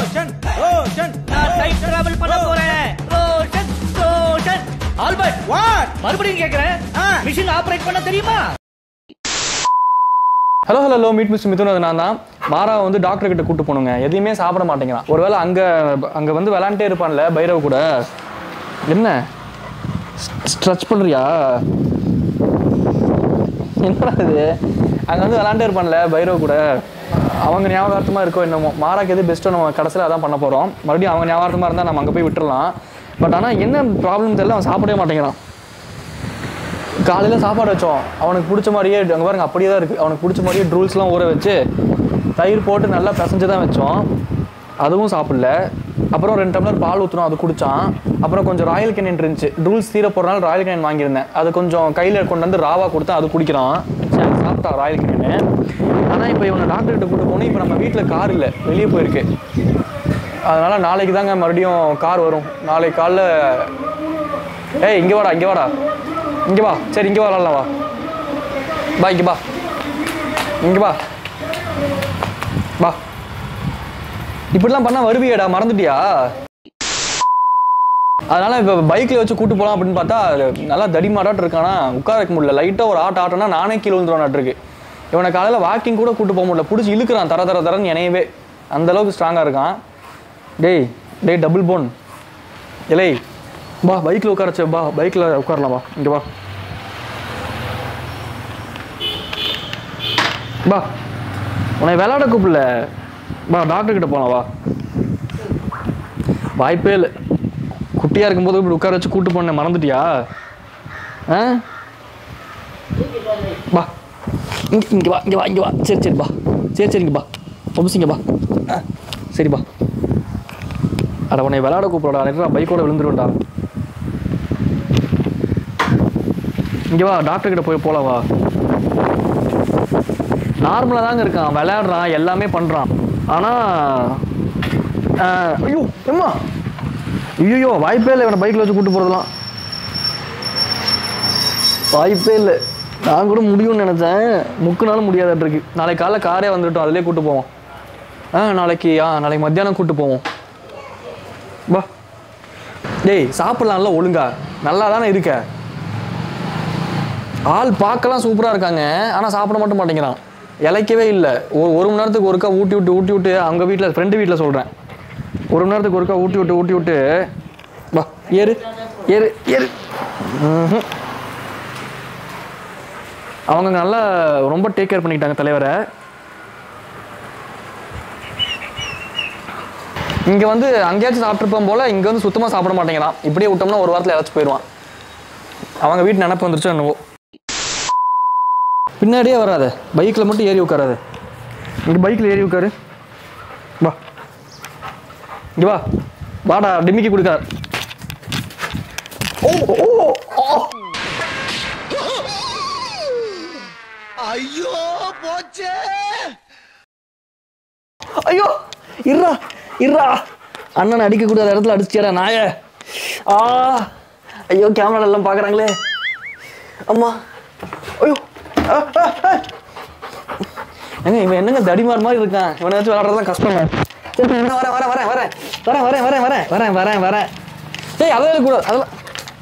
ரோஷன் ரோஷன் நான் time travel பண்ண போறேன் ரோஷன் ரோஷன் ஆல்பர்ட் வாட் மறுபடியும் கேக்குறேன் ஆ. மிஷின் ஆபரேட் பண்ண தெரியுமா hello hello hello meet mister Mithun அது நான் தான் மாறா வந்து டாக்டர் கிட்ட கூட்டு போனுங்க எதையுமே சாப்பிட மாட்டேங்கிறான் ஒருவேளை அங்க அங்க வந்து விளாண்டே இருப்பான்ல பைரவ் கூட என்ன ஸ்ட்ரெச் பண்றியா என்னடா இது அங்க வந்து விளாண்டே இருப்பான்ல பைரவ் கூட அவங்க ஞாபகார்த்தமா இருக்கோ என்னமோ மாறாக்கு எது பெஸ்ட்டோ நம்ம கடைசியில் அதான் பண்ண போறோம் மறுபடியும் அவங்க ஞாபகார்த்தமா இருந்தால் நம்ம அங்கே போய் விட்டுறலாம் பட் ஆனால் என்ன ப்ராப்ளம் தெரியல அவன் சாப்பிடவே மாட்டேங்கிறான் காலையில் சாப்பாடு வச்சோம் அவனுக்கு பிடிச்ச மாதிரியே அங்கே பாருங்க அப்படியே தான் இருக்குது அவனுக்கு பிடிச்ச மாதிரியே ட்ரூல்ஸ்லாம் ஊற வச்சு தயிர் போட்டு நல்லா பிசைஞ்சு தான் வச்சோம் அதுவும் சாப்பிடல அப்புறம் ரெண்டு டம்ளர் பால் ஊற்றணும் அது குடிச்சான் அப்புறம் கொஞ்சம் ராயல் கேனியன் இருந்துச்சு ட்ரூல்ஸ் தீர போகிறனால ராயல் கேனியன் வாங்கியிருந்தேன் அது கொஞ்சம் கையில் கொண்டு வந்து ராவா கொடுத்தா அது குடிக்கிறான் சரி சாப்பிட்டா ராயல் கேனியன் ஆனால் இப்போ இவனை டாக்டர் கிட்ட கூட்டு போனோம் இப்போ நம்ம வீட்டில் கார் இல்லை வெளியே போயிருக்கு அதனால நாளைக்கு தாங்க மறுபடியும் கார் வரும் நாளைக்கு காலைல ஏய் இங்கே வாடா இங்கே வாடா இங்கே வா சரி இங்கே வரலாம் வா பா இங்கே பா இங்கே வா வா இப்படிலாம் பண்ணால் வருவியேடா மறந்துட்டியா அதனால இப்போ பைக்கில் வச்சு கூட்டு போகலாம் அப்படின்னு பார்த்தா அது நல்லா தடிமாடாட்டு இருக்கானா உட்கார வைக்க முடியல லைட்டாக ஒரு ஆட்ட ஆட்டனா நானே கீழே விழுந்துருவான் இருக்கு இவனை காலையில் வாக்கிங் கூட கூட்டு போக முடியல பிடிச்சி இழுக்கிறான் தர தர தரன்னு இணையவே அந்த அளவுக்கு ஸ்ட்ராங்காக இருக்கான் டேய் டேய் டபுள் போன் இலை பா பைக்கில் உட்காரச்சு பா பைக்கில் உட்காரலாம் வா இங்கே வா பா உன்னை விளையாட கூப்பிடல பா டாக்டர் கிட்ட போலாம் வா வாய்ப்பே இல்லை குட்டியாக இருக்கும்போது இப்படி உட்கார வச்சு கூட்டு போனேன் மறந்துட்டியா ஆ பா இங்கே இங்கே வா இங்கே வா இங்கே வா சரி சரி பா சரி சரிங்க பா ஒபசிங்க பா ஆ சரி பா அட உன்னை விளையாட கூப்பிடா நேரம் பைக்கோட விழுந்துருவேன்டா இங்கே வா டாக்டர் கிட்ட போய் போலாம் வா நார்மலாக தாங்க இருக்கான் விளையாடுறான் எல்லாமே பண்ணுறான் ஆனால் ஐயோ எம்மா ஐயோ வாய்ப்பே இல்லை இவனை பைக்கில் வச்சு கூட்டு போகிறதுலாம் வாய்ப்பே இல்லை நான் கூட முடியும்னு நினச்சேன் முக்குனாலும் முடியாதாட்டு இருக்கு நாளைக்கு காலைல காரே வந்துட்டோம் அதிலே கூட்டு போவோம் ஆ நாளைக்கு ஆ நாளைக்கு மத்தியானம் கூட்டு போவோம் வா டேய் சாப்பிட்லாம்ல ஒழுங்கா நல்லா தானே இருக்க ஆள் பார்க்கலாம் சூப்பராக இருக்காங்க ஆனால் சாப்பிட மட்டும் மாட்டேங்கிறான் இலைக்கவே இல்லை ஒரு ஒரு மணி நேரத்துக்கு ஒருக்கா ஊட்டி விட்டு ஊட்டி விட்டு அவங்க வீட்டில் ஃப்ரெண்டு வீட்டில் சொல்கிறேன் ஒரு மணி நேரத்துக்கு ஒருக்கா ஊட்டி விட்டு ஊட்டி விட்டு வா ஏறு ஏறு ஏறு ம்ஹும். அவங்க நல்லா ரொம்ப டேக் கேர் பண்ணிக்கிட்டாங்க தலைவரை இங்கே வந்து அங்கேயாச்சும் சாப்பிட்ருப்போம் போல் இங்கே வந்து சுத்தமாக சாப்பிட மாட்டேங்கிறான் இப்படியே விட்டோம்னா ஒரு வாரத்தில் ஏதாச்சும் போயிடுவான் அவங்க வீட்டு நினப்பு வந்துருச்சோ என்னவோ பின்னாடியே வராத பைக்கில் மட்டும் ஏறி உட்காராத இங்கே பைக்கில் ஏறி உட்காரு வா இங்கே வா வாடா டிமிக்கி கொடுக்கார் ஓ ஓ ஓ ஐயோ போச்சே ஐயோ இருடா இருடா அண்ணனை அடிக்கக்கூடாத இடத்துல அடிச்சியடா நாய ஆ ஐயோ கேமரா எல்லாம் பார்க்குறாங்களே அம்மா ஐயோ ஆ, ஆ, ஆ. ஏங்க இவன் என்னங்க தடிமார் மாதிரி இருக்கான் இவனை வச்சு விளாட்றது தான் கஷ்டம் சரி நான் வரேன் வரேன் வரேன் வரேன் வரேன் வரேன் வரேன் வரேன் வரேன் வரேன் வரேன் டேய் அதெல்லாம் கூட அதெல்லாம்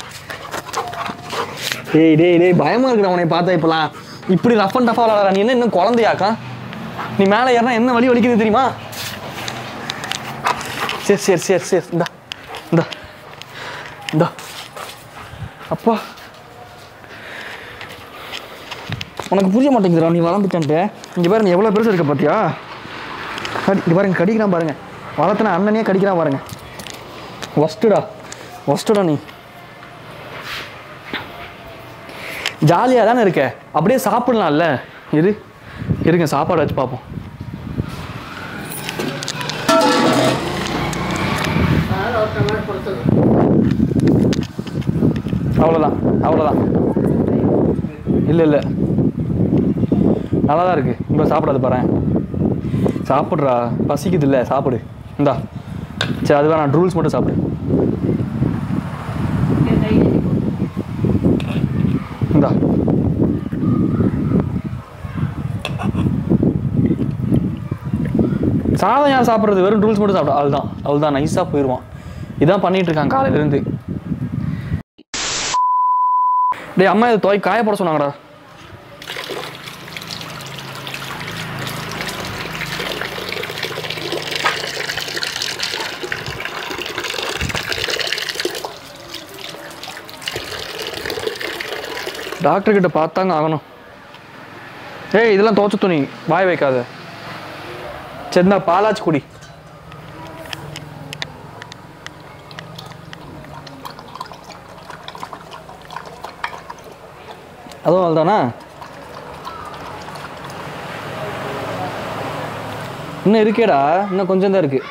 டேய் டேய் டேய் பயமா இருக்குடா உன்னை பார்த்தா இப்பலாம் இப்படி ரஃப் அண்ட் டஃபா விளாட்றா நீ என்ன இன்னும் குழந்தையாக்கா நீ மேலே ஏறினா என்ன வலி வலிக்குது தெரியுமா சரி சரி சரி சரி இந்தா இந்தா இந்தா அப்பா உனக்கு புரிய மாட்டேங்குதுடா நீ வளர்ந்துட்டேன்ட்டு இங்கே பாரு நீ எவ்வளோ பெருசு இருக்க பார்த்தியா கடி இங்கே பாருங்க கடிக்கிறான் பாருங்க வளர்த்தன அண்ணனே கடிக்கிறான் பாருங்க ஒஸ்ட்டுடா ஒஸ்ட்டுடா நீ ஜாலியாக தானே இருக்க அப்படியே சாப்பிடலாம்ல இரு இருங்க சாப்பாடு வச்சு பார்ப்போம் அவ்வளோதான் அவ்வளோதான் இல்லை இல்லை நல்லா தான் இருக்கு இப்போ சாப்பிடாது பாரு சாப்பிட்றா பசிக்குது இல்லை சாப்பிடு இந்தா சரி அது வேணாம் ரூல்ஸ் மட்டும் சாப்பிடு இந்தா சாதம் யார் சாப்பிட்றது வெறும் ரூல்ஸ் மட்டும் சாப்பிடும் அதுதான் அதுதான் நைஸாக போயிடுவான் இதான் பண்ணிட்டு இருக்கான் காலையிலேருந்து டேய் அம்மா இது துவை காய போட சொன்னாங்கடா டாக்டர் கிட்ட பார்த்தாங்க ஆகணும் ஏய் இதெல்லாம் துவைச்ச துணி வாய் வைக்காத சரி நான் பாலாச்சு குடி அதுவும் அதுதானா இன்னும் இருக்கேடா இன்னும் கொஞ்சம் தான் இருக்கு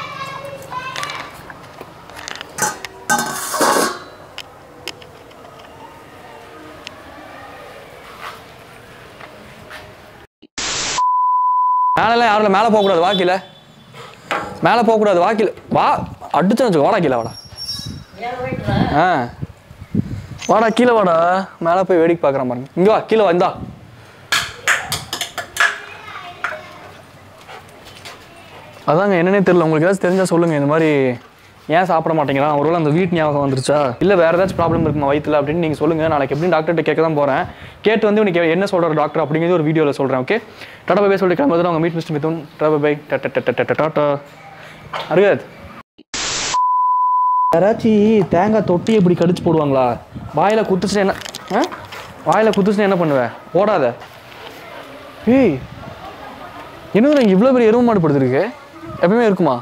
மேலெல்லாம் யாரும் மேலே போகக்கூடாது வாக்கில மேலே போகக்கூடாது வாக்கில வா அடிச்சு வச்சுக்கோ வாடா கீழே வாடா ஆ வாடா கீழே வாடா மேலே போய் வேடிக்கை பார்க்குறேன் பாருங்க இங்கே வா கீழே வா இந்தா அதாங்க என்னன்னே தெரியல உங்களுக்கு ஏதாச்சும் தெரிஞ்சா சொல்லுங்க இந்த மாதிரி ஏன் சாப்பிட மாட்டேங்கிறான் ஒருவேளை அந்த வீட்டு ஞாபகம் வந்துருச்சா இல்லை வேறு ஏதாச்சும் ப்ராப்ளம் இருக்குமா வயிற்றுல அப்படின்னு நீங்கள் சொல்லுங்கள் நாளைக்கு எப்படி டாக்டர்கிட்ட கேட்க தான் போகிறேன் கேட்டு வந்து உனக்கு என்ன சொல்கிறார் டாக்டர் அப்படிங்கிறது ஒரு வீடியோவில் சொல்கிறேன் ஓகே டாடா பை சொல்லிட்டு கிளம்புறது அவங்க meet mister Mithun tata bye tata அருகத் யாராச்சும் தேங்காய் தொட்டி இப்படி கடிச்சு போடுவாங்களா வாயில் குத்துச்சுன்னா என்ன ஆ வாயில் குத்துச்சுன்னா என்ன பண்ணுவேன் ஓடாத ஏய் என்னது இங்கே இவ்வளோ பெரிய எருமை மாடு படுத்துருக்கு எப்பயுமே இருக்குமா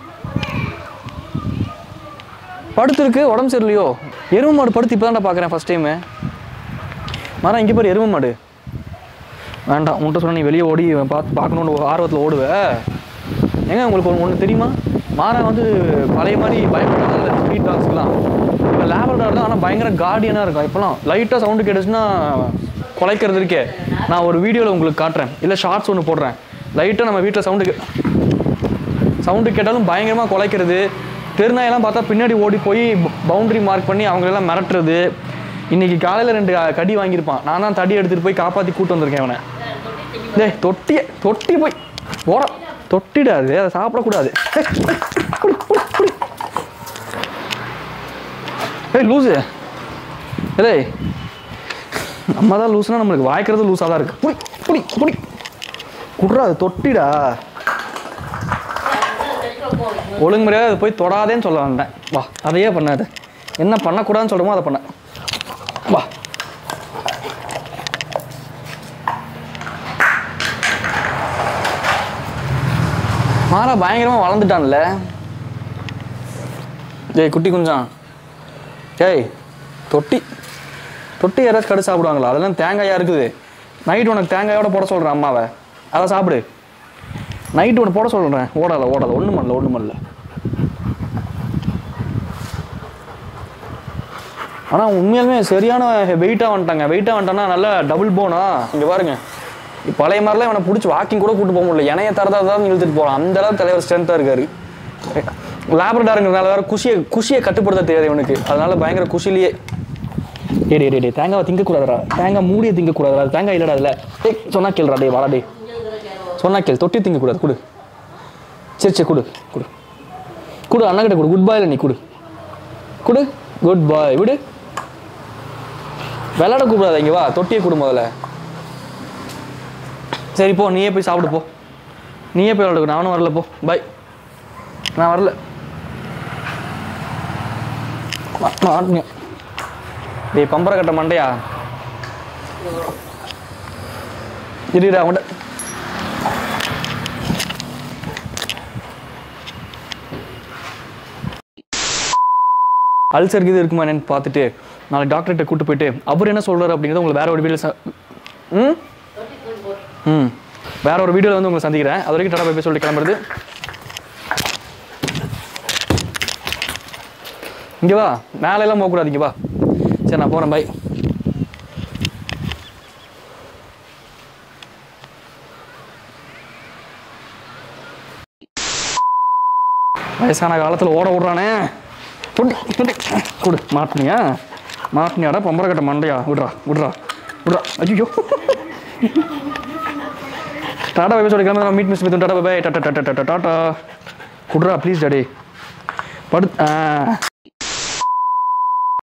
படுத்துருக்கு உடம்பு சரியில்லையோ எருமை மாடு படுத்து இப்போ தான்டா பார்க்குறேன் ஃபஸ்ட் டைமு மரம் இங்கே பாரு எருமை மாடு வேண்டாம் உன்கிட்ட சொன்ன நீ வெளியே ஓடி பார்த்து பார்க்கணுன்னு ஒரு ஆர்வத்தில் ஓடுவ ஏங்க உங்களுக்கு ஒன்று ஒன்று தெரியுமா மாறன் வந்து பழைய மாதிரி பயப்படுறாங்கல்ல ஸ்ட்ரீட் டாக்ஸ்க்குலாம் இப்போ லேபர்டார் தான் ஆனால் பயங்கர கார்டியனாக இருக்கும் இப்போலாம் லைட்டாக சவுண்டு கேட்டுச்சுன்னா குலைக்கிறது இருக்கே நான் ஒரு வீடியோவில் உங்களுக்கு காட்டுறேன் இல்லை ஷார்ட்ஸ் ஒன்று போடுறேன் லைட்டாக நம்ம வீட்டில் சவுண்டு கே சவுண்டு கேட்டாலும் பயங்கரமாக குலைக்கிறது தெருநாயெல்லாம் பார்த்தா பின்னாடி ஓடி போய் பவுண்டரி மார்க் பண்ணி அவங்களெல்லாம் மிரட்டுறது இன்னைக்கு காலையில் ரெண்டு அஹ், கடி வாங்கியிருப்பான் நான் தான் தடி எடுத்துகிட்டு போய் காப்பாற்றி கூட்டு வந்திருக்கேன் அவனை டேய் தொட்டிய தொட்டி போய் ஓட தொட்டிடாது அதை சாப்பிடக்கூடாது ஏய், குடி, குடி, குடி. ஏய் லூசு ஏய் நம்ம தான் லூஸ்னா நம்மளுக்கு வாய்க்கிறது லூஸாக தான் இருக்கு புடி புடி புடி குடுறா அது தொட்டிடா ஒழுங்கு முறையாக அதை போய் தொடாதேன்னு சொல்ல வந்தேன் வா அதையே பண்ணாத என்ன பண்ணக்கூடாதுன்னு சொல்கிறோமோ அதை பண்ண வா மாறா பயங்கரமாக வளர்ந்துட்டான்ல ஏய் குட்டி குஞ்சான் ஏய் தொட்டி தொட்டி யாராச்சும் கடு சாப்பிடுவாங்களா அதெல்லாம் தேங்காயா இருக்குது நைட் உனக்கு தேங்காயோட போட சொல்கிறேன் அம்மாவை அதை சாப்பிடு நைட்டு ஒன்று போட சொல்கிறேன் ஓடாத ஓடாத ஒன்றும் பண்ணல ஒன்றும் பண்ணல ஆனால் உண்மையாலுமே சரியான வெயிட்டாக வந்துட்டாங்க வெயிட்டாக வந்துட்டான்னா நல்லா டபுள் போனா இங்கே பாருங்க பழைய மாதிரிலாம் இவனை பிடிச்சி வாக்கிங் கூட கூட்டு போக முடியல இணைய தரதா தான் இழுத்துட்டு போகலாம் அந்த அளவுக்கு தலைவர் ஸ்ட்ரென்த்தாக இருக்காரு லேபரடாருங்கிறதுனால வேற குஷியை குஷியை கட்டுப்படுத்த தெரியாது இவனுக்கு அதனால பயங்கர குஷிலேயே ஏடி ஏடி டே தேங்காவை திங்கக்கூடாதுடா தேங்காய் மூடியை திங்கக்கூடாதுடா அது தேங்காய் இல்லடா அதில் ஏய் சொன்னா கேளுடா டே வாடா டே சொன்னா கேள் தொட்டி திங்கக்கூடாது கொடு சரி சரி கொடு கொடு கொடு அண்ணகிட்ட கொடு குட் பாயில் நீ கொடு கொடு குட் பாய் விடு விளையாட கூப்பிடாத இங்கே வா தொட்டியை கொடு முதல்ல சரி போ நீயே போய் சாப்பிடு போ நீயே போய் விளையாடு நானும் வரல போ பாய் நான் வரல மா- மாட்டுங்க டேய் பம்பரை கட்ட மண்டையா இருடா அவன்கிட்ட அல்சர் இது இருக்குமா என்னன்னு பார்த்துட்டு நாளைக்கு டாக்டர்கிட்ட கூட்டு போயிட்டு அவர் என்ன சொல்றாரு அப்படிங்கிறத உங்களுக்கு வேற ஒரு வீடியோ ம் ம் வேற ஒரு வீடியோவில் வந்து உங்களை சந்திக்கிறேன் அது வரைக்கும் டாடா போய் சொல்லிட்டு கிளம்புறது இங்கே வா மேலே எல்லாம் போகக்கூடாது இங்கே வா சரி நான் போகிறேன் பை வயசான காலத்தில் ஓட விட்றானே குடி குடி கொடு மாட்டினியா மாட்டினியாடா பொம்பரை கட்ட மண்டையா விட்றா விட்றா விட்றா ஐயோ டாடா பை சொல்லிக்கலாம் meet miss Mithun tata bye tata tata tata tata குட்ரா ப்ளீஸ் டாடி படு ஆ